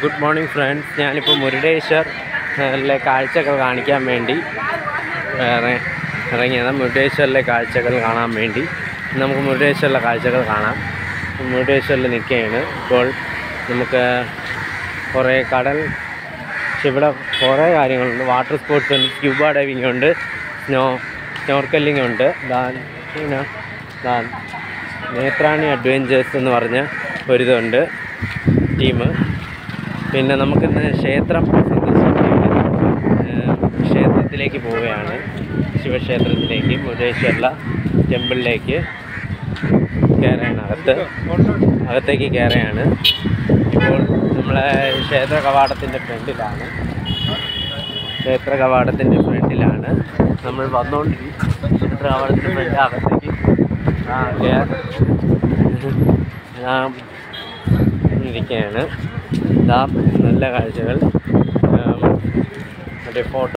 good morning friends ഞാനിപ്പോൾ മുരുടേശ്വറിലെ കാഴ്ചകൾ കാണിക്കാൻ വേണ്ടി വേറെ ഇറങ്ങിയത് മുരുടേശ്വറിലെ കാഴ്ചകൾ കാണാൻ വേണ്ടി നമുക്ക് മുരുടേശ്വറിലെ കാഴ്ചകൾ കാണാം മുരുടേശ്വറിൽ നിൽക്കുകയാണ് ഇപ്പോൾ നമുക്ക് കുറേ കടൽ പക്ഷെ ഇവിടെ കുറേ കാര്യങ്ങളുണ്ട് വാട്ടർ സ്പോർട്സ് ഉണ്ട് സ്ക്യൂബ ഡൈവിംഗ് ഉണ്ട് സ്നോ സ്നോർക്കല്ലിംഗ് ഉണ്ട് ദാൻ പിന്നെ ദാൻ നേത്രാണി അഡ്വഞ്ചേഴ്സ് എന്ന് പറഞ്ഞ ഒരിതുണ്ട് ടീം പിന്നെ നമുക്കിന്ന് ക്ഷേത്രം സന്ദർശിക്കുകയാണ് ഏഹ് ക്ഷേത്രത്തിലേക്ക് പോവുകയാണ് ശിവക്ഷേത്രത്തിലേക്ക് മുരുടേശ്വര ടെമ്പിളിലേക്ക് കയറുകയാണ് അകത്ത് അകത്തേക്ക് കയറുകയാണ് ഇപ്പോൾ നമ്മളെ ക്ഷേത്ര കവാടത്തിൻ്റെ ഫ്രണ്ടിലാണ് ക്ഷേത്ര കവാടത്തിൻ്റെ ഫ്രണ്ടിലാണ് നമ്മൾ വന്നുകൊണ്ടിരിക്കും ക്ഷേത്ര കവാടത്തിൻ്റെ ഫ്രണ്ട് അകത്തേക്ക് ആ കയറി ആ ഇരിക്കുകയാണ് ഇതാ നല്ല കാഴ്ചകൾ ആ, മറ്റേ ഫോട്ടോ